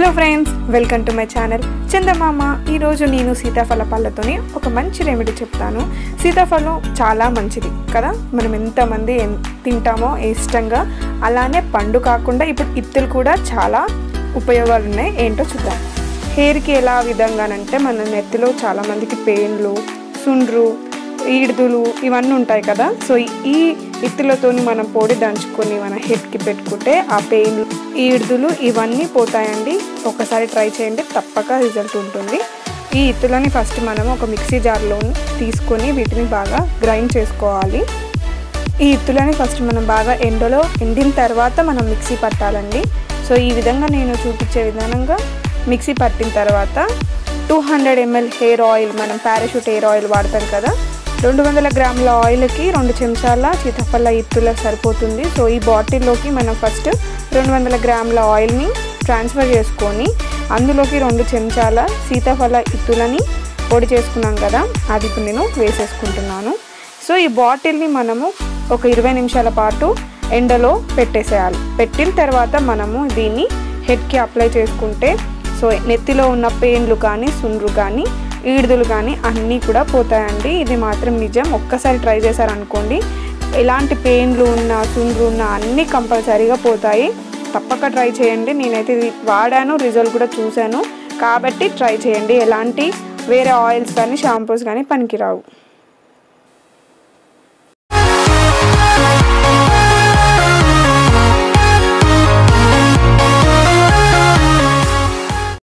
hello friends welcome to my channel Chandamama ఈరోజు నేను సీతాఫల పళ్ళతోని ఒక మంచి రెమెడీ చెప్తాను సీతాఫలం చాలా మంచిది కదా మనం ఎంతమంది ఎన్- తింటామో ఇష్టంగా అలానే పండు కాకుండా ఇప్పుడు ఇత్తులు కూడా చాలా ఉపయోగాలు ఉన్నాయి ఏంటో చూద్దాం హెయిర్కి ఎలా విధంగానంటే మన నెత్తిలో చాలా మందికి పెయిన్లు సుండ్రు ఈడుదులు ఇవన్నీ ఉంటాయి కదా సో ఈ ఇత్తులతోని మనం పొడి దంచుకొని మన హెడ్కి పెట్టుకుంటే ఆ పెయిన్ ఈడుదులు ఇవన్నీ పోతాయండి ఒకసారి ట్రై చేయండి తప్పక రిజల్ట్ ఉంటుంది ఈ ఇత్తులని ఫస్ట్ మనం ఒక మిక్సీ జార్లో తీసుకొని వీటిని బాగా గ్రైండ్ చేసుకోవాలి ఈ ఇత్తులని ఫస్ట్ మనం బాగా ఎండలో ఎండిన తర్వాత మనం మిక్సీ పట్టాలండి సో ఈ విధంగా నేను చూపించే విధానంగా మిక్సీ పట్టిన తర్వాత two hundred ML hair oil మనం పారాషూట్ హెయిర్ ఆయిల్ వాడతాం కదా రెండు వందల గ్రాముల ఆయిల్కి రెండు చెంచాల సీతాఫల ఇత్తుల సరిపోతుంది సో ఈ బాటిల్లోకి మనం ఫస్ట్ రెండు వందల గ్రాముల ఆయిల్ని ట్రాన్స్ఫర్ చేసుకొని అందులోకి రెండు చెంచాల సీతాఫల ఇత్తులని పొడి చేసుకున్నాం కదా అది ఇప్పుడు నేను వేసేసుకుంటున్నాను సో ఈ బాటిల్ని మనము ఒక ఇరవై నిమిషాల పాటు ఎండలో పెట్టేసేయాలి పెట్టిన తర్వాత మనము దీన్ని హెడ్కి అప్లై చేసుకుంటే సో నెత్తిలో ఉన్న పెయిన్లు కానీ సుండ్రు కానీ ఈడుదులు కానీ అన్నీ కూడా పోతాయండి ఇది మాత్రం నిజం ఒక్కసారి ట్రై చేశారనుకోండి ఎలాంటి పెయిన్లు ఉన్నా సుండ్రు ఉన్నా అన్నీ కంపల్సరీగా పోతాయి తప్పక ట్రై చేయండి నేనైతే ఇది వాడాను రిజల్ట్ కూడా చూశాను కాబట్టి ట్రై చేయండి ఎలాంటి వేరే ఆయిల్స్ కానీ షాంపూస్ కానీ పనికిరావు